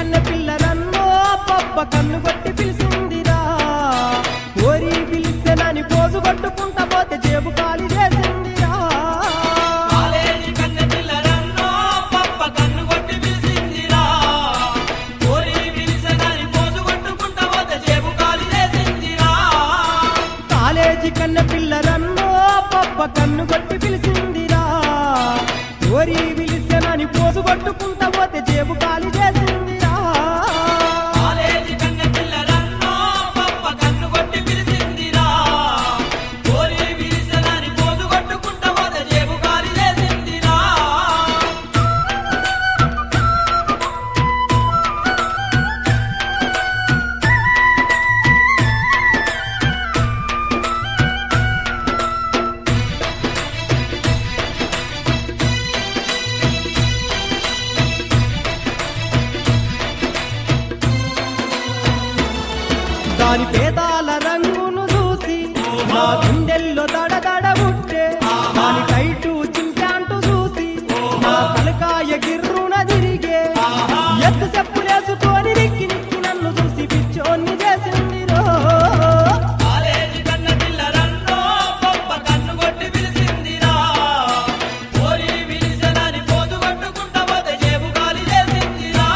కన్నె పిల్ల నన్ను పప్ప కన్ను కొట్టి పిలిచిందిరా కోరి పిలిస్తేనని పోజు కొట్టుకుంటా పోతే జేబు ఖాళీ చేసిందిరా కాలేజీ కన్నె పిల్లరన్నో పప్ప కన్ను కొట్టి పిలిచిందిరా కోరి పిలిచదని పోజు కొట్టుకుంటా పోతే జేబు ఖాళీ చేసిందిరా కాలేజీ కన్నె పిల్ల నన్ను పప్ప కన్ను కొట్టి పిలిచిందిరా కోరి పిలిస్తేనని పోజు కొట్టుకుంటా పోతే జేబు ఖాళీ చేసిందిరా కాలేజీ కన్నె పిల్లరన్నో పప్ప కన్ను కొట్టి పిలిచిందిరా కోరి పిలిచదని పోజు కొట్టుకుంటా పోతే జేబు ఖాళీ చేసిందిరా దాని పేదాల రంగును చూసి నా గుండెల్లో దడదడ పుట్టే దాని టైటు చింటాంటు చూసి నా తలకాయ గిర్రున తిరిగే ఎత్తు చెప్పులేసుకొని నిక్కి నిక్కి నన్ను చూసి పిచ్చోన్ని చేసింది రో కాలేజీ కన్న పిల్లరన్నో పప్ప కన్ను కొట్టి పిలిచిందిరా కోరి పిలిచదని పోజు కొట్టుకుంటా పోతే జేబు ఖాళీ చేసిందిరా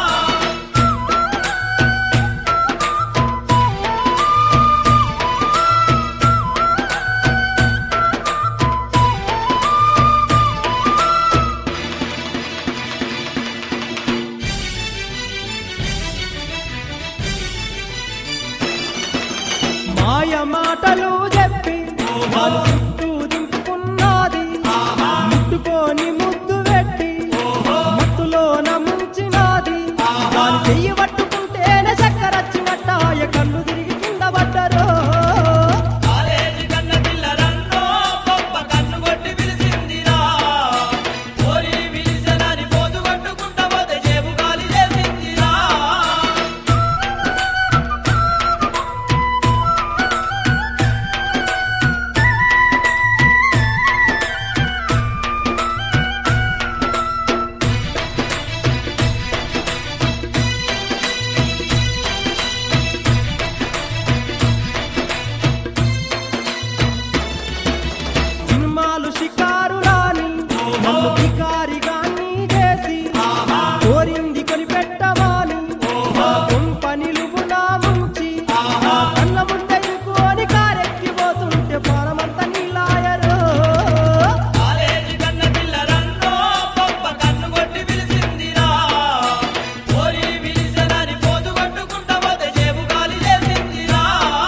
మాయ మాటలు చెప్పి వాళ్ళు చుట్టూ దింపుకున్నది ముట్టుకొని ముద్దు పెట్టి మత్తులోన ముంచినది దాని చెయ్యి పట్టుకుంటేనే చక్కరచ్చినట్టాయ కళ్ళు తిరిగి కింద పడ్డరు కాలేజీ కన్న పిల్లరన్నో పప్ప కన్ను కొట్టి పిలిచిందిరా కోరి పిలిచదని పోజు కొట్టుకుంటా పోతే జేబు ఖాళీ చేసిందిరా సినిమాలు షికారులాని నన్ను బికారిగాన్ని చేసి కోరింది కొని పెట్టవాని నా కొంపని నా ముంచి నా కళ్ళ ముందెక్కుని కారెక్కిపోతుంటే ప్రాణమంతా నీలాయరు కాలేజీ కన్న పిల్లరన్నో పప్ప కన్ను కొట్టి పిలిచిందిరా కోరి పిలిచదని పోజు కొట్టుకుంటా పోతే జేబు ఖాళీ చేసిందిరా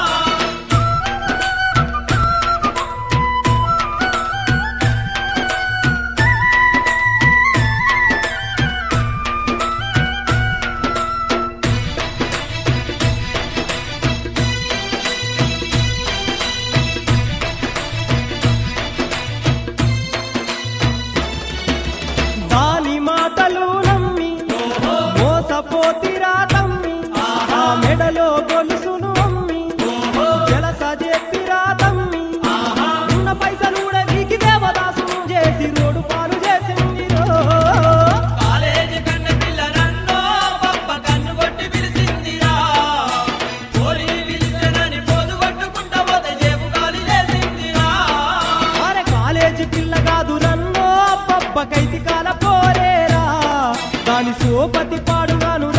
దాని మాటలు నమ్మి మోసపోతిరా తమ్మి ఆ మెడలో గొలుసును అమ్మి జలస చెప్పిరా తమ్మి ఉన్న పైసలు కూడా వీకి దేవదాసును చేసి రోడ్డు పాలు చేసింది రో. కాలేజీ కన్న పిల్లరన్నో పప్ప కన్ను కొట్టి పిలిచిందిరా కోరి పిలిచనని పోజు కొట్టుకుంటా పోతే జేబు ఖాళీ చేసిందిరా అరే కాలేజీ పిల్ల కాదు నన్ను పబ్బకైతి కాల పోరేరా దాని సోపతి పాడుగాను